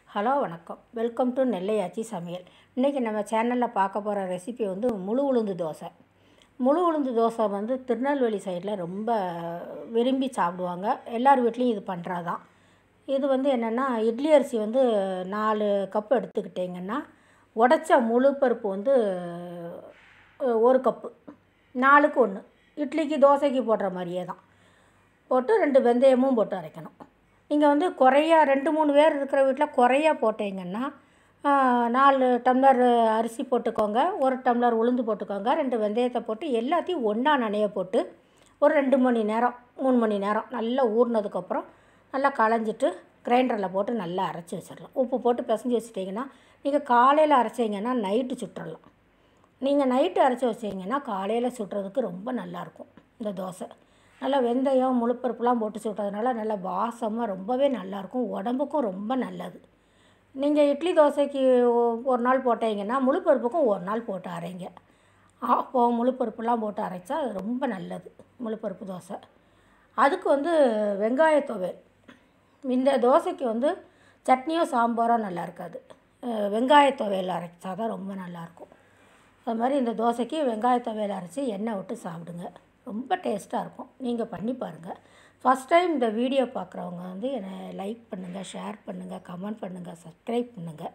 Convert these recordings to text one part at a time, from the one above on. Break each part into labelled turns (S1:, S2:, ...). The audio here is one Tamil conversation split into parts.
S1: ஹலோ வணக்கம் வெல்கம் டு நெல்லையாச்சி சமையல் இன்றைக்கி நம்ம சேனலில் பார்க்க போகிற ரெசிபி வந்து முழு உளுந்து தோசை முழு உளுந்து தோசை வந்து திருநெல்வேலி சைடில் ரொம்ப விரும்பி சாப்பிடுவாங்க எல்லார் வீட்லேயும் இது பண்ணுறதான் இது வந்து என்னென்னா இட்லி அரிசி வந்து நாலு கப் எடுத்துக்கிட்டிங்கன்னா உடச்ச முழு பருப்பு வந்து அஹ், ஒரு கப்பு நாலுக்கு ஒன்று இட்லிக்கு தோசைக்கு போடுற மாதிரியே தான் போட்டு ரெண்டு வெந்தயமும் போட்டு அரைக்கணும் நீங்கள் வந்து குறையா ரெண்டு மூணு பேர் இருக்கிற வீட்டில் குறையா போட்டீங்கன்னா ஆ, நாலு டம்ளர் அரிசி போட்டுக்கோங்க ஒரு டம்ளர் உளுந்து போட்டுக்கோங்க ரெண்டு வெந்தயத்தை போட்டு எல்லாத்தையும் ஒன்றா நனைய போட்டு ஒரு ரெண்டு மணி நேரம் மூணு மணி நேரம் நல்லா ஊறினதுக்கப்புறம் நல்லா களைஞ்சிட்டு கிரைண்டரில் போட்டு நல்லா அரைச்சி வச்சிடலாம் உப்பு போட்டு பிசைஞ்சு வச்சிட்டிங்கன்னா நீங்கள் காலையில் அரைச்சிங்கன்னா நைட்டு சுட்டுறலாம் நீங்கள் நைட்டு அரைச்சி வச்சிங்கன்னா காலையில் சுடுறதுக்கு ரொம்ப நல்லாயிருக்கும் இந்த தோசை நல்லா வெந்தயம் முழுப்பருப்புலாம் போட்டு சுடுறதுனால நல்லா வாசமாக ரொம்பவே நல்லாயிருக்கும் உடம்புக்கும் ரொம்ப நல்லது நீங்கள் இட்லி தோசைக்கு ஒ- ஒரு நாள் போட்டீங்கன்னா முழுப்பருப்புக்கும் ஒரு நாள் போட்டு அரைங்க அப்போ முழுப்பருப்புலாம் போட்டு அரைச்சா அது ரொம்ப நல்லது முழுப்பருப்பு தோசை அதுக்கு வந்து வெங்காய துவையல் இந்த தோசைக்கு வந்து சட்னியோ சாம்பாரோ நல்லா இருக்காது அஹ் வெங்காய துவையல் அரைச்சா தான் ரொம்ப நல்லாயிருக்கும் அது மாதிரி இந்த தோசைக்கு வெங்காய துவையல் அரைச்சி எண்ணெய் விட்டு சாப்பிடுங்க ரொம்ப டேஸ்ட்டாக இருக்கும் நீங்கள் பண்ணி பாருங்கள் ஃபஸ்ட் டைம் இந்த வீடியோ பார்க்குறவங்க வந்து என்னை லைக் பண்ணுங்கள் ஷேர் பண்ணுங்கள் கமெண்ட் பண்ணுங்கள் சப்ஸ்கிரைப் பண்ணுங்கள்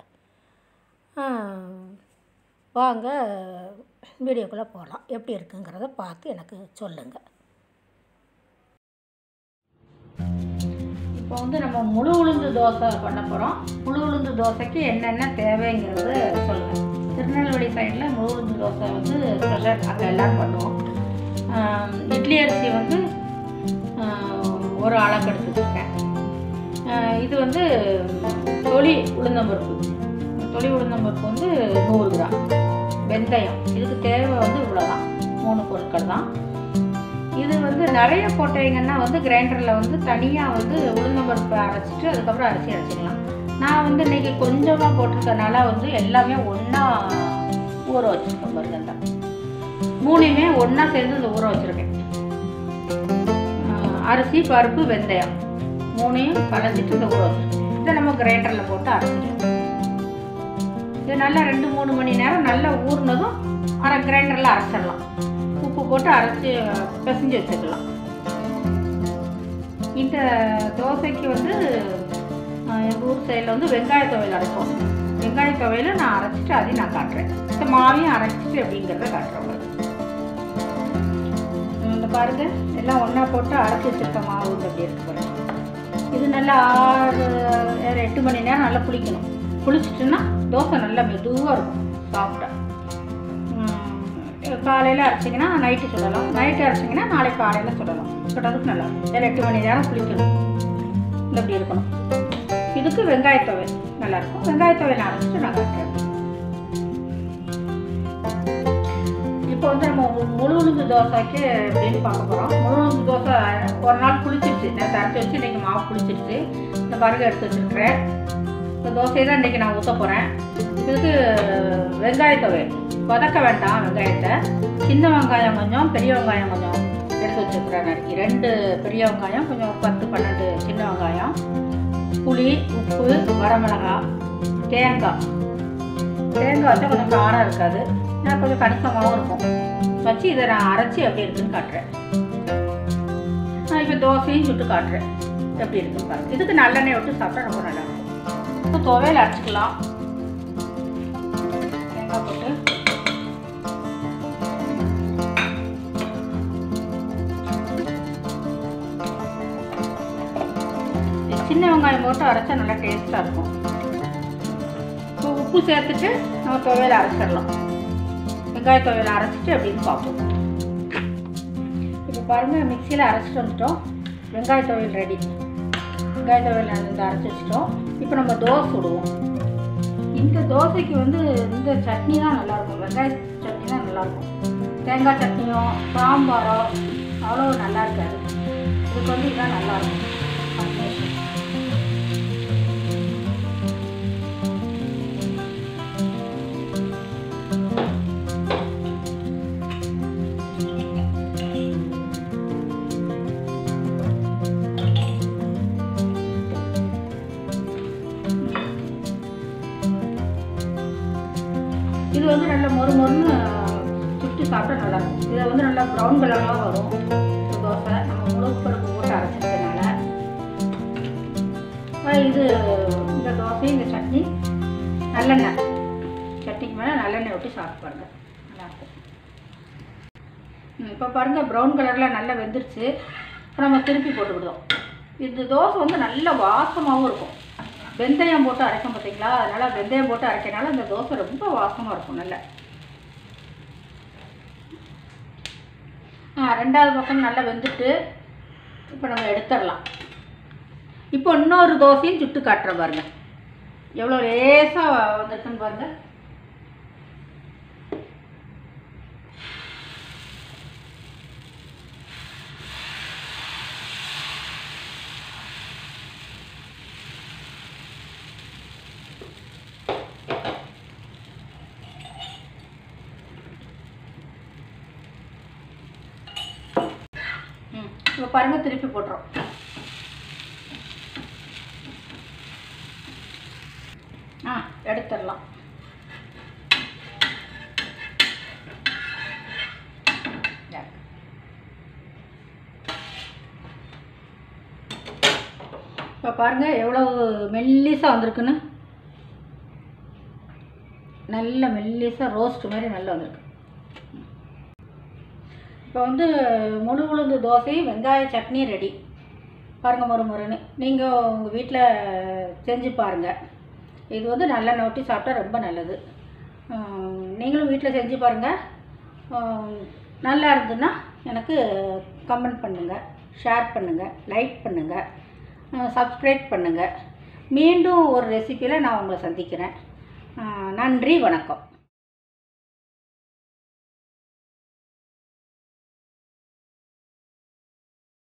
S1: வாங்க வீடியோக்குள்ளே போகலாம் எப்படி இருக்குங்கிறத பார்த்து எனக்கு சொல்லுங்கள் இப்போ வந்து நம்ம முழு உளுந்து தோசை பண்ண போகிறோம் முழு உளுந்து தோசைக்கு என்னென்ன தேவைங்கிறது சொல்லுங்கள் திருநெல்வேலி சைடில் முழு உளுந்து தோசை வந்து ஸ்பெஷல் அங்கே எல்லோரும் பண்ணுவோம் ஆம், இட்லி அரிசி வந்து ஆ, ஒரு அளக்கு எடுத்துக்கிட்டேன் ஆ, இது வந்து தொளி உளுந்தம்பருப்பு தொளி உளுந்தம்பருப்பு வந்து நூறு கிராம் வெந்தயம் இதுக்கு தேவை வந்து இவ்வளோதான் மூணு பொருட்கள் தான் இது வந்து நிறைய போட்டீங்கன்னா வந்து கிரைண்டரில் வந்து தனியாக வந்து உளுந்தம்பருப்பு அரைச்சிட்டு அதுக்கப்புறம் அரிசி அரைச்சிக்கலாம் நான் வந்து இன்றைக்கி கொஞ்சமாக போட்டிருக்கனால வந்து எல்லாமே ஒன்றா ஊற வச்சுருக்கேன் பாருங்க இந்த மூணையுமே ஒன்றா சேர்ந்து இந்த ஊற வச்சுருக்கேன் ஆஹ் அரிசி பருப்பு வெந்தயம் மூணையும் கலந்துட்டு இந்த ஊற வச்சுருக்கேன் இதை நம்ம கிரைண்டரில் போட்டு அரைச்சிக்கலாம் இது நல்லா ரெண்டு மூணு மணி நேரம் நல்லா ஊறினதும் அரை கிரைண்டரில் அரைச்சிடலாம் உப்பு போட்டு அரைச்சி பிசைஞ்சு வச்சுக்கலாம் இந்த தோசைக்கு வந்து எங்கள் ஊர் சைடில் வந்து வெங்காய துவையல் அரைப்போம் வெங்காய துவையல் நான் அரைச்சிட்டு அதையும் நான் காட்டுறேன் இந்த மாவையும் அரைச்சிட்டு எப்படிங்கிறத காட்டுறேன் உங்களுக்கு இந்த பாருங்க எல்லாம் ஒன்றா போட்டு அரைச்சி வச்சிருக்க மாவு வந்து அப்படி இருக்கு பாருங்க இது நல்லா ஆறு ஏழு, எட்டு மணி நேரம் நல்லா புளிக்கணும் புளிச்சிட்டுன்னா தோசை நல்லா மெதுவாக இருக்கும் சாஃப்டாக காலையில் அரைச்சிங்கன்னா நைட்டு சுடலாம் நைட்டு அரைச்சிங்கன்னா நாளைக்கு காலையில் சுடலாம் சுடுறதுக்கு நல்லா இருக்கும் ஏழு எட்டு மணி நேரம் புளிக்கணும் இந்த இப்படி இருக்கணும் இதுக்கு வெங்காய துவையல் நல்லாயிருக்கும் வெங்காய துவையல் அரைச்சிட்டு நான் காட்டுறேன் இப்போ வந்து நம்ம மு- முழு உளுந்து தோசைக்கு எப்படின்னு பார்க்க போகிறோம் முழு உளுந்து தோசை ஒரு நாள் புளிச்சிருச்சு நேற்று அரைச்சி வச்சு இன்றைக்கி மாவு புளிச்சிருச்சு இந்த பருகை எடுத்து வச்சுருக்கிறேன் இந்த தோசையை தான் இன்றைக்கி நான் ஊற்ற போகிறேன் இதுக்கு வெங்காய துவையல் வதக்க வேண்டாம் வெங்காயத்தை சின்ன வெங்காயம் கொஞ்சம் பெரிய வெங்காயம் கொஞ்சம் எடுத்து வச்சுருக்கிறேன் நறுக்கி ரெண்டு பெரிய வெங்காயம் கொஞ்சம் பத்து பன்னெண்டு சின்ன வெங்காயம் புளி உப்பு வரமிளகாய் தேங்காய் தேங்காய் வச்சா கொஞ்சம் காரம் இருக்காது நான் கொஞ்சம் கணிசமாகவும் இருக்கும் வச்சு இதை நான் அரைச்சி எப்படி இருக்குன்னு காட்டுறேன் நான் இப்போ தோசையும் சுட்டு காட்டுறேன் எப்படி இருக்குன்னு பாருங்க இதுக்கு நல்லெண்ணெய் விட்டு சாப்பிட்டா ரொம்ப நல்லா இருக்கும் இப்போ துவையல் அரைச்சிக்கலாம் தேங்காய் போட்டு இது சின்ன வெங்காயம் போட்டு அரைச்சா நல்லா டேஸ்ட்டாக இருக்கும் இப்போ உப்பு சேர்த்துட்டு நம்ம துவையல் அரைச்சிடலாம் வெங்காய துவையல் அரைச்சிட்டு அப்படின்னு பார்ப்போம் இப்போ பாருங்கள் மிக்சியில் அரைச்சிட்டு வந்துட்டோம் வெங்காய துவையல் ரெடி வெங்காய துவையல் வந்து அரைச்சி வச்சிட்டோம் இப்போ நம்ம தோசை சுடுவோம் இந்த தோசைக்கு வந்து இந்த சட்னி தான் நல்லாயிருக்கும் வெங்காய சட்னி தான் நல்லாயிருக்கும் தேங்காய் சட்னியோ சாம்பாரோ அவ்வளோ நல்லா இருக்காது இதுக்கு வந்து இதுதான் நல்லாயிருக்கும் காம்பினேஷன் இது வந்து நல்ல மொறு மொறுன்னு சுட்டு சாப்பிட்டா நல்லா இருக்கும் இதை வந்து நல்லா ப்ரௌன் கலர்லாம் வரும் இந்த தோசை நம்ம முழு பருப்பு போட்டு அரைச்சிருக்கனால அஹ் இது இந்த தோசை இந்த சட்னி நல்லெண்ணெய் சட்னிக்கு மேலே நல்லெண்ணெய் விட்டு சாப்பிட்டு பாருங்க நல்லாயிருக்கும் இப்போ பாருங்கள் ப்ரௌன் கலரில் நல்லா வெந்துருச்சு இப்போ நம்ம திருப்பி போட்டு விடுவோம் இந்த தோசை வந்து நல்ல வாசமாகவும் இருக்கும் வெந்தயம் போட்டு அரைக்கும் பார்த்தீங்களா அதனால் வெந்தயம் போட்டு அரைக்கனால இந்த தோசை ரொம்ப வாசமாக இருக்கும் நல்ல ஆ ரெண்டாவது பக்கம் நல்லா வெந்துட்டு இப்போ நம்ம எடுத்துடலாம் இப்போ இன்னொரு தோசையும் சுட்டு காட்டுறேன் பாருங்க எவ்வளோ லேசாக வந்திருக்குன்னு பாருங்க ம் இப்போ பாருங்க திருப்பி போட்டுரும் ஆ எடுத்துடலாம் இப்போ பாருங்கள் எவ்வளவு மெல்லிசாக வந்திருக்குன்னு நல்ல மெல்லிசாக ரோஸ்ட் மாதிரி நல்லா வந்திருக்கு இப்போ வந்து முழு உளுந்து தோசை வெங்காய சட்னி ரெடி பாருங்கள் மொறு மொறுன்னு நீங்கள் உங்கள் வீட்டில் செஞ்சு பாருங்கள் இது வந்து நல்லெண்ணெய் ஊற்றி சாப்பிட்டா ரொம்ப நல்லது உம், நீங்களும் வீட்டில் செஞ்சு பாருங்கள் உம், நல்லா இருந்ததுன்னா எனக்கு கமெண்ட் பண்ணுங்கள் ஷேர் பண்ணுங்கள் லைக் பண்ணுங்கள் சப்ஸ்கிரைப் பண்ணுங்கள் மீண்டும் ஒரு ரெசிப்பியில் நான் உங்களை சந்திக்கிறேன் அஹ், நன்றி வணக்கம்